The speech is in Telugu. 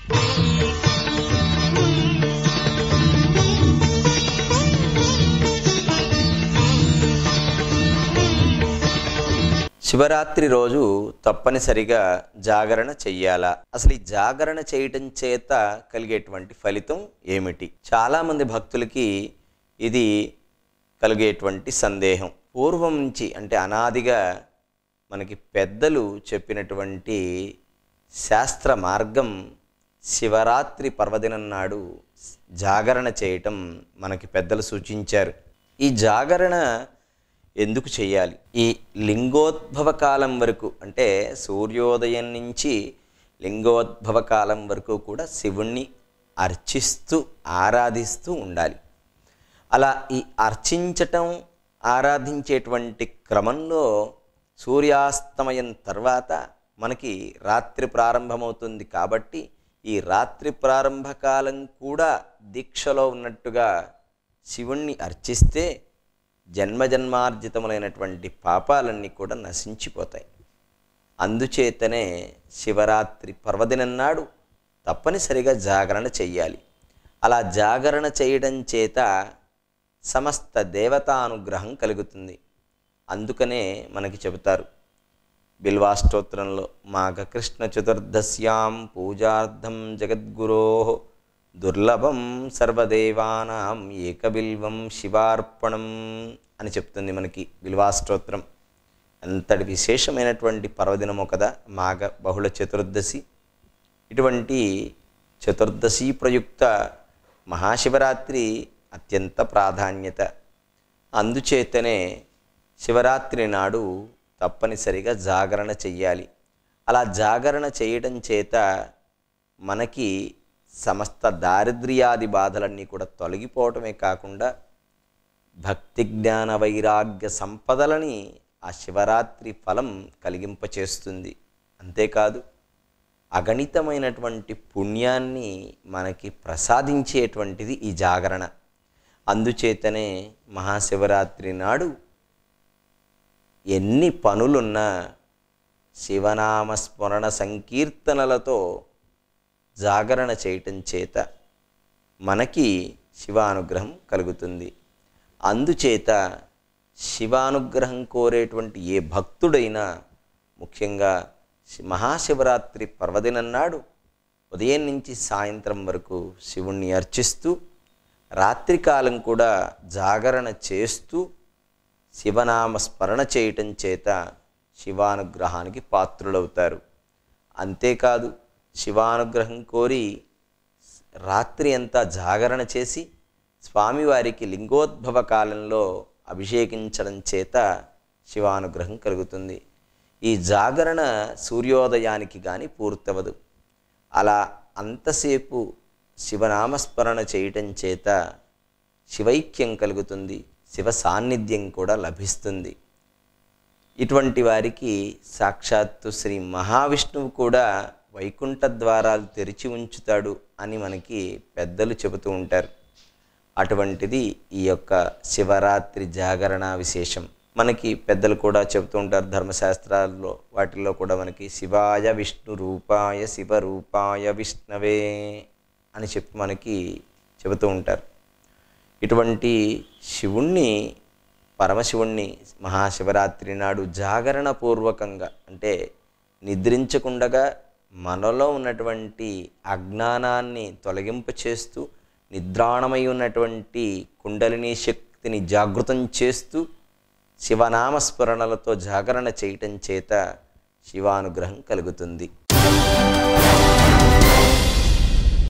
శివరాత్రి రోజు తప్పనిసరిగా జాగరణ చెయ్యాలా అసలు ఈ జాగరణ చేయటం చేత కలిగేటువంటి ఫలితం ఏమిటి చాలామంది భక్తులకి ఇది కలిగేటువంటి సందేహం పూర్వం నుంచి అంటే అనాదిగా మనకి పెద్దలు చెప్పినటువంటి శాస్త్ర మార్గం శివరాత్రి పర్వదినం నాడు జాగరణ చేయటం మనకి పెద్దలు సూచించారు ఈ జాగరణ ఎందుకు చేయాలి ఈ లింగోద్భవ కాలం వరకు అంటే సూర్యోదయం నుంచి లింగోద్భవ కాలం వరకు కూడా శివుణ్ణి అర్చిస్తూ ఆరాధిస్తూ ఉండాలి అలా ఈ అర్చించటం ఆరాధించేటువంటి క్రమంలో సూర్యాస్తమయం తర్వాత మనకి రాత్రి ప్రారంభమవుతుంది కాబట్టి ఈ రాత్రి ప్రారంభకాలం కూడా దీక్షలో ఉన్నట్టుగా శివుణ్ణి అర్చిస్తే జన్మజన్మార్జితములైనటువంటి పాపాలన్నీ కూడా నశించిపోతాయి అందుచేతనే శివరాత్రి పర్వదినం నాడు తప్పనిసరిగా జాగరణ చెయ్యాలి అలా జాగరణ చేయడం చేత సమస్త దేవతానుగ్రహం కలుగుతుంది అందుకనే మనకి చెబుతారు బిల్వాష్టోత్రంలో మాఘకృష్ణ చతుర్దశ్యాం పూజార్థం జగద్గురో దుర్లభం సర్వదేవానాం ఏకబిల్వం శివార్పణం అని చెప్తుంది మనకి బిల్వాష్టోత్రం అంతటి విశేషమైనటువంటి పర్వదినము కదా మాఘ బహుళ చతుర్దశి ఇటువంటి చతుర్దశి ప్రయుక్త మహాశివరాత్రి అత్యంత ప్రాధాన్యత అందుచేతనే శివరాత్రి నాడు తప్పనిసరిగా జాగరణ చెయ్యాలి అలా జాగరణ చేయడం చేత మనకి సమస్త దారిద్ర్యాది బాధలన్నీ కూడా తొలగిపోవటమే కాకుండా భక్తి జ్ఞాన వైరాగ్య సంపదలని ఆ శివరాత్రి ఫలం కలిగింపచేస్తుంది అంతేకాదు అగణితమైనటువంటి పుణ్యాన్ని మనకి ప్రసాదించేటువంటిది ఈ జాగరణ అందుచేతనే మహాశివరాత్రి నాడు ఎన్ని పనులున్నా శివనామ స్మరణ సంకీర్తనలతో జాగరణ చేయటం చేత మనకి శివానుగ్రహం కలుగుతుంది అందుచేత శివానుగ్రహం కోరేటువంటి ఏ భక్తుడైనా ముఖ్యంగా శి- మహాశివరాత్రి పర్వదినం నాడు ఉదయం నుంచి సాయంత్రం వరకు శివుణ్ణి అర్చిస్తూ రాత్రికాలం కూడా జాగరణ చేస్తూ శివనామ స్మరణ చేయటం చేత శివానుగ్రహానికి పాత్రులవుతారు అంతేకాదు శివానుగ్రహం కోరి రాత్రి అంతా జాగరణ చేసి స్వామివారికి లింగోద్భవ కాలంలో అభిషేకించడం చేత శివానుగ్రహం కలుగుతుంది ఈ జాగరణ సూర్యోదయానికి కానీ పూర్తవదు అలా అంతసేపు శివనామస్మరణ చేయటం చేత శివైక్యం కలుగుతుంది శివ సాన్నిధ్యం కూడా లభిస్తుంది ఇటువంటి వారికి సాక్షాత్తు శ్రీ మహావిష్ణువు కూడా వైకుంఠ ద్వారాలు తెరిచి ఉంచుతాడు అని మనకి పెద్దలు చెబుతూ ఉంటారు అటువంటిది ఈ యొక్క శివరాత్రి జాగరణ విశేషం మనకి పెద్దలు కూడా చెబుతూ ఉంటారు ధర్మశాస్త్రాల్లో వాటిల్లో కూడా మనకి శివాయ విష్ణు రూపాయ శివ రూపాయ విష్ణవే అని చెప్పి మనకి చెబుతూ ఉంటారు ఇటువంటి శివుణ్ణి పరమశివుణ్ణి మహాశివరాత్రి నాడు జాగరణ పూర్వకంగా అంటే నిద్రించకుండగా మనలో ఉన్నటువంటి అజ్ఞానాన్ని తొలగింప చేస్తూ నిద్రాణమై ఉన్నటువంటి కుండలిని శక్తిని జాగృతం చేస్తూ శివనామస్మరణలతో జాగరణ చేయటం చేత శివానుగ్రహం కలుగుతుంది